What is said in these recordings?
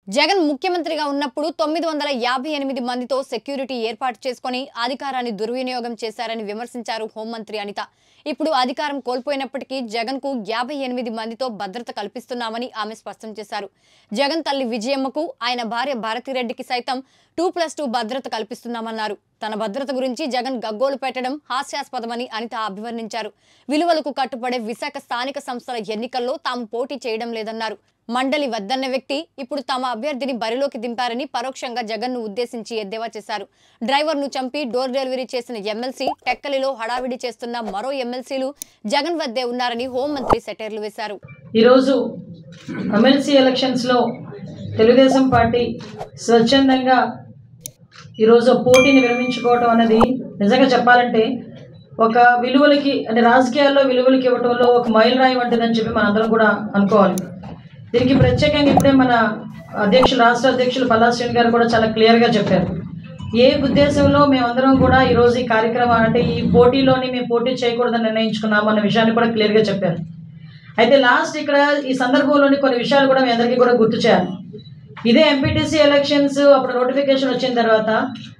జగన్ ముఖ్యమంత్రిగా ఉన్నప్పుడు తొమ్మిది వందల యాభై ఎనిమిది మందితో సెక్యూరిటీ ఏర్పాటు చేసుకొని అధికారాన్ని దుర్వినియోగం చేశారని విమర్శించారు హోంమంత్రి అనిత ఇప్పుడు అధికారం కోల్పోయినప్పటికీ జగన్ కు యాభై ఎనిమిది మందితో భద్రత కల్పిస్తున్నామని ఆమె స్పష్టం చేశారు జగన్ తల్లి విజయమ్మకు ఆయన భార్య భారతిరెడ్డికి సైతం టూ ప్లస్ టూ భద్రత కల్పిస్తున్నామన్నారు తన భద్రత గురించి జగన్ గగ్గోలు పెట్టడం హాస్యాస్పదమని అనిత అభివర్ణించారు విలువలకు కట్టుబడే విశాఖ స్థానిక సంస్థల ఎన్నికల్లో తాము పోటీ చేయడం లేదన్నారు మండలి వద్దన్న వ్యక్తి ఇప్పుడు తమ అభ్యర్థిని బరిలోకి దింపారని పరోక్షంగా జగన్ ను ఉద్దేశించి ఎద్దేవా చేశారు డ్రైవర్ ను చంపి డోర్ డెలివరీ చేసిన ఎమ్మెల్సీ టెక్కలిలో హడావిడి చేస్తున్న మరో ఎమ్మెల్సీలు జగన్ వద్దే ఉన్నారని హోంమంత్రి సెటైర్లు వేశారు ఈరోజు ఎమ్మెల్సీ ఎలక్షన్స్లో తెలుగుదేశం పార్టీ స్వచ్ఛందంగా ఈరోజు పోటీని విరమించుకోవటం అనేది నిజంగా చెప్పాలంటే ఒక విలువలకి అంటే రాజకీయాల్లో విలువలకి ఇవ్వటంలో ఒక మైలురాయి వంటిదని చెప్పి మనందరం కూడా అనుకోవాలి దీనికి ప్రత్యేకంగా ఇప్పుడే మన అధ్యక్షులు రాష్ట్ర అధ్యక్షులు పల్లాశ్రీని గారు కూడా చాలా క్లియర్గా చెప్పారు ఏ ఉద్దేశంలో మేమందరం కూడా ఈరోజు ఈ కార్యక్రమం అంటే ఈ పోటీలోని మేము పోటీ చేయకూడదని నిర్ణయించుకున్నాము అన్న విషయాన్ని కూడా క్లియర్గా చెప్పారు అయితే లాస్ట్ ఇక్కడ ఈ సందర్భంలోని కొన్ని విషయాలు కూడా మీ అందరికీ కూడా గుర్తు చేయాలి ఇదే ఎంపీటీసీ ఎలక్షన్స్ అప్పుడు నోటిఫికేషన్ వచ్చిన తర్వాత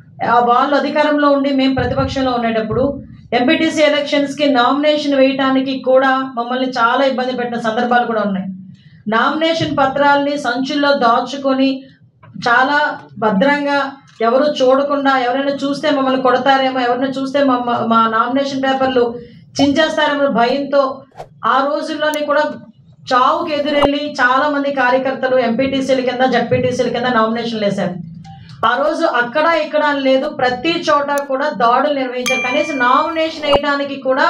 ఆ వాళ్ళు అధికారంలో ఉండి మేము ప్రతిపక్షంలో ఉండేటప్పుడు ఎంపీటీసీ ఎలక్షన్స్కి నామినేషన్ వేయటానికి కూడా మమ్మల్ని చాలా ఇబ్బంది పెట్టిన సందర్భాలు కూడా ఉన్నాయి నామినేషన్ పత్రాల్ని సంచుల్లో దాచుకొని చాలా భద్రంగా ఎవరు చూడకుండా ఎవరైనా చూస్తే మమ్మల్ని కొడతారేమో ఎవరైనా చూస్తే మా మా నామినేషన్ పేపర్లు చించేస్తారేమో భయంతో ఆ రోజుల్లోని కూడా చావుకి ఎదురెళ్ళి చాలా మంది కార్యకర్తలు ఎంపీటీసీల కింద జడ్పీటీసీల కింద నామినేషన్లు వేశారు ఆ రోజు అక్కడ ఇక్కడ అని లేదు ప్రతి చోట కూడా దాడులు నిర్వహించారు కనీసం నామినేషన్ వేయడానికి కూడా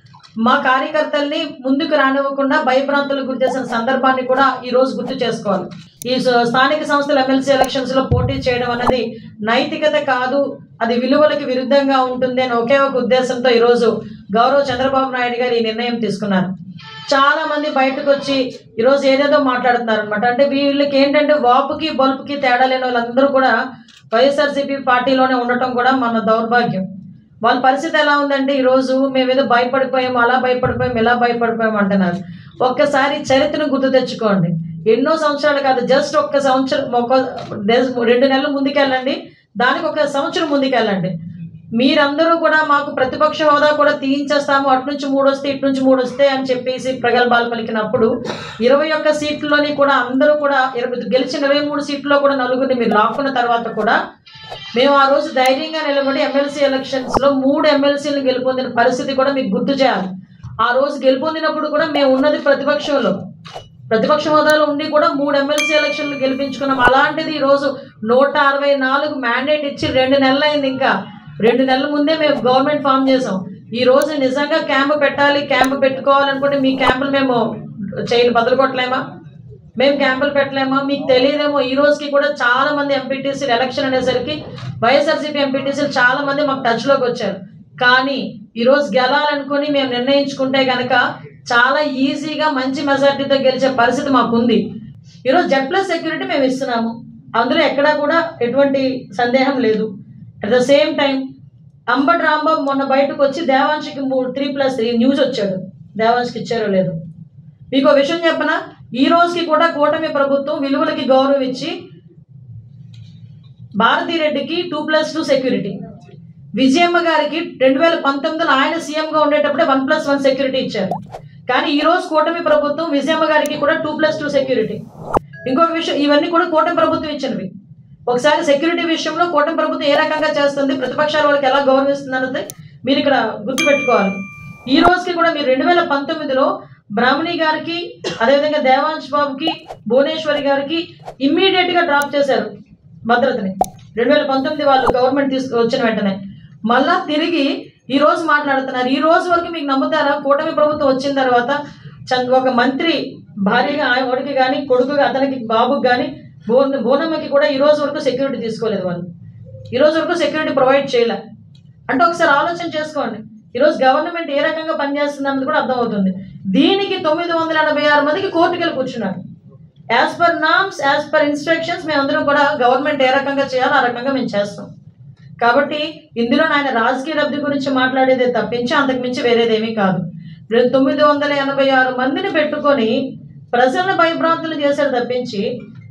మా కార్యకర్తల్ని ముందుకు రానివ్వకుండా భయభ్రాంతులకు గురి చేసిన సందర్భాన్ని కూడా ఈ రోజు గుర్తు చేసుకోవాలి ఈ స- స్థానిక సంస్థల ఎమ్మెల్సీ ఎలక్షన్స్ లో పోటీ చేయడం అనేది నైతికత కాదు అది విలువలకు విరుద్ధంగా ఉంటుంది అని ఒకే ఒక ఉద్దేశంతో ఈరోజు గౌరవ చంద్రబాబు నాయుడు గారు ఈ నిర్ణయం తీసుకున్నారు చాలా మంది బయటకు వచ్చి ఈరోజు ఏదేదో మాట్లాడుతున్నారు అనమాట అంటే వీళ్ళకి ఏంటంటే వాపుకి బల్పుకి తేడా లేని వాళ్ళందరూ కూడా వైఎస్ఆర్సీపీ పార్టీలోనే ఉండటం కూడా మన దౌర్భాగ్యం వాళ్ళ పరిస్థితి ఎలా ఉందంటే ఈరోజు మేము ఏదో భయపడిపోయాము అలా భయపడిపోయాము ఇలా భయపడిపోయాము అంటున్నారు ఒక్కసారి చరిత్రను గుర్తు తెచ్చుకోండి ఎన్నో సంవత్సరాలు కాదు జస్ట్ ఒక్క సంవత్సరం ఒక డేస్- రెండు నెలలు ముందుకెళ్ళండి దానికి ఒక సంవత్సరం ముందుకెళ్ళండి మీరందరూ కూడా మాకు ప్రతిపక్ష హోదా కూడా తీయించేస్తాము అటు నుంచి మూడు వస్తే ఇటు నుంచి మూడు వస్తే అని చెప్పేసి ప్రగల్భాలు పలికినప్పుడు ఇరవై ఒక్క సీట్లలోని కూడా అందరూ కూడా ఇరవై గెలిచిన ఇరవై మూడు సీట్లలో కూడా నలుగురిని మీరు లాక్కున్న తర్వాత కూడా మేము ఆ రోజు ధైర్యంగా నిలబడి ఎమ్మెల్సీ ఎలక్షన్స్ లో మూడు ఎమ్మెల్సీలు గెలుపొందిన పరిస్థితి కూడా మీకు గుర్తు చేయాలి ఆ రోజు గెలుపొందినప్పుడు కూడా మేము ఉన్నది ప్రతిపక్షంలో ప్రతిపక్ష హోదాలో ఉండి కూడా మూడు ఎమ్మెల్సీ ఎలక్షన్లు గెలిపించుకున్నాం అలాంటిది ఈ రోజు నూట అరవై నాలుగు మ్యాండేట్ ఇచ్చి రెండు నెలలు అయింది ఇంకా రెండు నెలల ముందే మేము గవర్నమెంట్ ఫామ్ చేసాం ఈ రోజు నిజంగా క్యాంపు పెట్టాలి క్యాంపు పెట్టుకోవాలనుకుంటే మీ క్యాంపులు మేము చేయలు బదులుకొట్టలేమా మేము క్యాంపులు పెట్టలేమా మీకు తెలియదేమో ఈ రోజుకి కూడా చాలా మంది ఎంపీటీసీలు ఎలక్షన్ అనేసరికి వైఎస్ఆర్సీపీ ఎంపీటీసీలు చాలా మంది మాకు టచ్లోకి వచ్చారు కానీ ఈరోజు గెలాలనుకుని మేము నిర్ణయించుకుంటే కనుక చాలా ఈజీగా మంచి మెజార్టీతో గెలిచే పరిస్థితి మాకుంది ఈరోజు జెడ్ ప్లస్ సెక్యూరిటీ మేము ఇస్తున్నాము అందులో ఎక్కడా కూడా ఎటువంటి సందేహం లేదు at the same time Ambati Rambabu మొన్న బయటకు వచ్చి దేవాంశకి మూడు త్రీ ప్లస్ త్రీ న్యూస్ వచ్చాడు దేవాంశకి ఇచ్చారో లేదు మీకు ఒక విషయం చెప్పనా ఈ రోజుకి కూడా కూటమి ప్రభుత్వం విలువలకి గౌరవం ఇచ్చి భారతీరెడ్డికి two plus two security Vijayamma గారికి రెండు వేల పంతొమ్మిదిలో ఆయన సీఎంగా ఉండేటప్పుడే వన్ ప్లస్ వన్ సెక్యూరిటీ ఇచ్చారు కానీ ఈ రోజు కూటమి ప్రభుత్వం విజయమ్మ గారికి కూడా టూ ప్లస్ టూ సెక్యూరిటీ ఇంకొక విషయం ఇవన్నీ కూడా కూటమి ప్రభుత్వం ఇచ్చినవి ఒకసారి సెక్యూరిటీ విషయంలో కూటమి ప్రభుత్వం ఏ రకంగా చేస్తుంది ప్రతిపక్షాల వాళ్ళకి ఎలా గౌరవిస్తుంది అన్నది మీరు ఇక్కడ గుర్తుపెట్టుకోవాలి ఈ రోజుకి కూడా మీరు రెండు వేల పంతొమ్మిదిలో బ్రాహ్మణి గారికి అదేవిధంగా దేవాంశ్ బాబుకి భువనేశ్వరి గారికి ఇమ్మీడియట్ గా డ్రాప్ చేశారు భద్రతని రెండు వేల పంతొమ్మిది వాళ్ళు గవర్నమెంట్ తీసుకు వచ్చిన వెంటనే మళ్ళా తిరిగి ఈ రోజు మాట్లాడుతున్నారు ఈ రోజు వరకు మీకు నమ్ముతారా కూటమి ప్రభుత్వం వచ్చిన తర్వాత చంద్ర ఒక మంత్రి భార్యగా ఆవిడకి కానీ కొడుకు అతనికి బాబుకి కానీ బోన్ బోనమ్మకి కూడా ఈ రోజు వరకు సెక్యూరిటీ తీసుకోలేదు వాళ్ళు ఈ రోజు వరకు సెక్యూరిటీ ప్రొవైడ్ చేయలే అంటే ఒకసారి ఆలోచన చేసుకోండి ఈరోజు గవర్నమెంట్ ఏ రకంగా పనిచేస్తుంది అన్నది కూడా అర్థమవుతుంది దీనికి తొమ్మిది వందల ఎనభై ఆరు మందికి కోర్టుకి వెళ్ళి కూర్చున్నారు as per norms as per instructions మేమందరం కూడా గవర్నమెంట్ ఏ రకంగా చేయాలో ఆ రకంగా మేము చేస్తాం కాబట్టి ఇందులో ఆయన రాజకీయ లబ్ధి గురించి మాట్లాడేదే తప్పించి అంతకు మించి వేరేదేమీ కాదు రెండు తొమ్మిది వందల ఎనభై ఆరు మందిని పెట్టుకొని ప్రజలను భయభ్రాంతులు చేశారు తప్పించి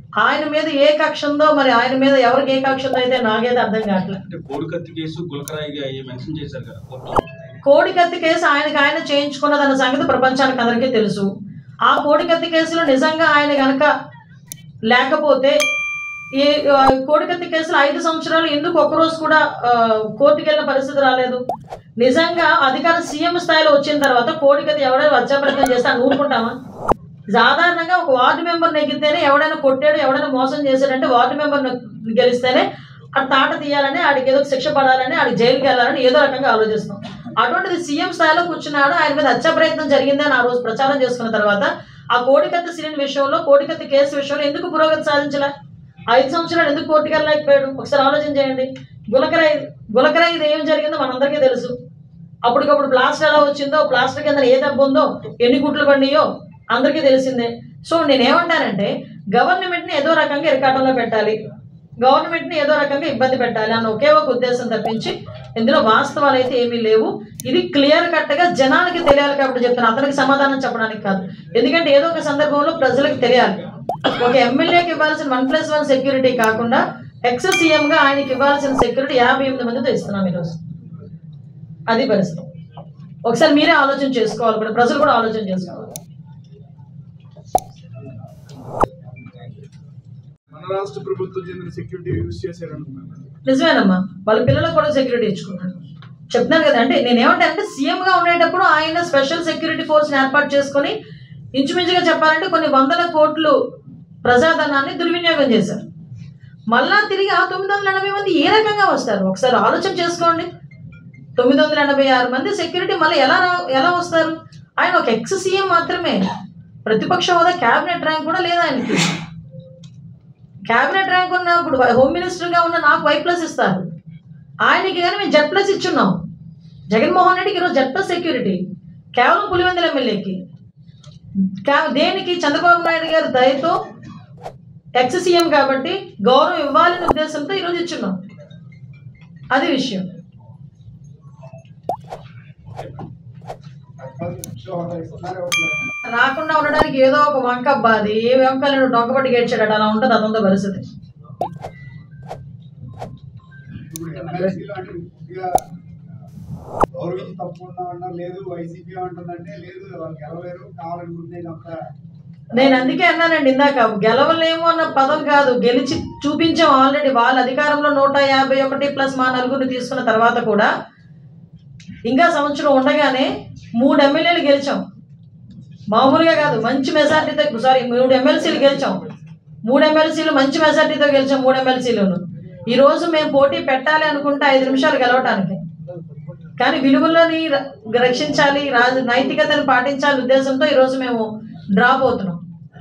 ఆయన మీద ఏ కక్ష ఉందో మరి ఆయన మీద ఎవరికి ఏ కక్ష ఉందో అయితే నాకైతే అర్థం కావట్లేదు అంటే కోడికత్తి కేసు గులకరాయిగా అయ్యి మెన్షన్ చేశారు కదా కోర్టు కోడికత్తి కేసు ఆయనకి ఆయన చేయించుకున్నదన్న సంగతి ప్రపంచానికి అందరికీ తెలుసు ఆ కోడికత్తి కేసులో నిజంగా ఆయన గనక లేకపోతే ఈ ఆ, కోడికత్తి కేసులో ఐదు సంవత్సరాలు ఎందుకు ఒక్కరోజు కూడా ఆ, కోర్టుకి వెళ్ళిన పరిస్థితి రాలేదు నిజంగా అధికారం సీఎం స్థాయిలో వచ్చిన తర్వాత కోడికత్తి ఎవడైనా హత్యాప్రయత్నం చేస్తే అని ఊరుకుంటామా సాధారణంగా ఒక వార్డు మెంబర్ నెగ్గితేనే ఎవడైనా కొట్టాడు ఎవడైనా మోసం చేశాడంటే వార్డు మెంబర్ గెలిస్తేనే ఆ తాట తీయాలని ఆడికి ఏదో ఒక శిక్ష పడాలని ఆడికి జైలుకి వెళ్ళాలని ఏదో రకంగా ఆలోచిస్తాం అటువంటిది సీఎం స్థాయిలో కూర్చున్నాడు ఆయన మీద హత్య ప్రయత్నం జరిగిందని ఆ రోజు ప్రచారం చేసుకున్న తర్వాత ఆ కోడికత్తి సిలిండర్ విషయంలో కోడికత్తి కేసు విషయంలో ఎందుకు పురోగతి సాధించలే ఐదు సంవత్సరాలు ఎందుకు కోర్టుకి వెళ్ళలేకపోయాడు ఒకసారి ఆలోచన చేయండి గులకరాయి గులకరాయి ఇది ఏం జరిగిందో మనందరికీ తెలుసు అప్పటికప్పుడు ప్లాస్టర్ ఎలా వచ్చిందో ప్లాస్టర్ కింద ఏ దెబ్బ ఉందో ఎన్ని కుట్లు పడినాయో అందరికీ తెలిసిందే సో నేనేమంటానంటే గవర్నమెంట్ని ఏదో రకంగా ఇరకాటంలో పెట్టాలి గవర్నమెంట్ని ఏదో రకంగా ఇబ్బంది పెట్టాలి అన్న ఒకే ఒక ఉద్దేశం తప్పించి ఇందులో వాస్తవాలు అయితే ఏమీ లేవు ఇది క్లియర్ కట్గా జనానికి తెలియాలి కాబట్టి చెప్తాను అతనికి సమాధానం చెప్పడానికి కాదు ఎందుకంటే ఏదో ఒక సందర్భంలో ప్రజలకు తెలియాలి ఒక ఎమ్మెల్యేకి ఇవ్వాల్సిన వన్ ప్లస్ వన్ సెక్యూరిటీ కాకుండా ఎక్స్ గా ఆయనకి ఇవ్వాల్సిన సెక్యూరిటీ యాభై ఎనిమిది మందితో ఇస్తున్నాం ఈరోజు అది పరిస్థితి ఒకసారి మీరే ఆలోచన చేసుకోవాలి కూడా ప్రజలు కూడా ఆలోచన చేసుకోవాలి మన రాష్ట్ర ప్రభుత్వం చెందిన సెక్యూరిటీ యూజ్ చేశారనుకున్నాను నిజమేనమ్మా వాళ్ళ పిల్లలకు కూడా సెక్యూరిటీ ఇచ్చుకున్నాడు చెప్తున్నాను కదా అంటే నేనేమంటానంటే సీఎంగా ఉండేటప్పుడు ఆయన స్పెషల్ సెక్యూరిటీ ఫోర్స్ని ఏర్పాటు చేసుకొని ఇంచుమించుగా చెప్పాలంటే కొన్ని వందల కోట్లు ప్రజాధనాన్ని దుర్వినియోగం చేశారు మళ్ళా తిరిగి ఆ తొమ్మిది వందల ఎనభై మంది ఏ రకంగా వస్తారు ఒకసారి ఆలోచన చేసుకోండి తొమ్మిది వందల ఎనభై ఆరు మంది సెక్యూరిటీ మళ్ళీ ఎలా రా ఎలా వస్తారు ఆయన ఒక ఎక్స్ సీఎం మాత్రమే ప్రతిపక్ష హోదా క్యాబినెట్ ర్యాంక్ కూడా లేదు ఆయనకి క్యాబినెట్ ర్యాంక్ ఉన్నప్పుడు హోమ్ మినిస్టర్గా ఉన్న నాకు వై ప్లస్ ఇస్తారు ఆయనకి కానీ మేము జెడ్ ప్లస్ ఇచ్చున్నాం జగన్మోహన్ రెడ్డికి ఈరోజు జెడ్ ప్లస్ సెక్యూరిటీ కేవలం పులివెందుల ఎమ్మెల్యేకి కా- దేనికి చంద్రబాబు నాయుడు గారి దయతో ఎక్స్ సీఎం కాబట్టి గౌరవం ఇవ్వాలనే ఉద్దేశంతో ఈరోజు ఇచ్చున్నాం అది విషయం రాకుండా ఉండడానికి ఏదో ఒక వంక అబ్బాది ఏ వంకలను డొంకబట్టి గేడ్చాడు అలా ఉంటుంది అదంతా పరిస్థితి ఇప్పుడు ఎమ్మెల్సీలో అంటే పూర్తిగా గౌరవించి తప్పకుండా ఉన్నారు లేదు వైసీపీ అంటుందంటే లేదు వాళ్ళు గెలవలేరు కావాలని ఉంటే తప్ప నేను అందుకే అన్నానండి ఇందాక గెలవలేము అన్న పదం కాదు గెలిచి చూపించాం ఆల్రెడీ వాళ్ళ అధికారంలో నూట యాభై ఒకటి ప్లస్ మా నలుగురిని తీసుకున్న తర్వాత కూడా ఇంకా సంవత్సరం ఉండగానే మూడు ఎమ్మెల్యేలు గెలిచాం మామూలుగా కాదు మంచి మెజార్టీతో సారీ మూడు ఎమ్మెల్సీలు గెలిచాం మూడు ఎమ్మెల్సీలు మంచి మెజార్టీతో గెలిచాం మూడు ఎమ్మెల్సీలను ఈ రోజు మేము పోటీ పెట్టాలి అనుకుంటే ఐదు నిమిషాలు గెలవటానికి కానీ విలువలని ర- రక్షించాలి రాజ నైతికతను పాటించాలి ఉద్దేశంతో ఈరోజు మేము డ్రాప్ అవుతున్నాం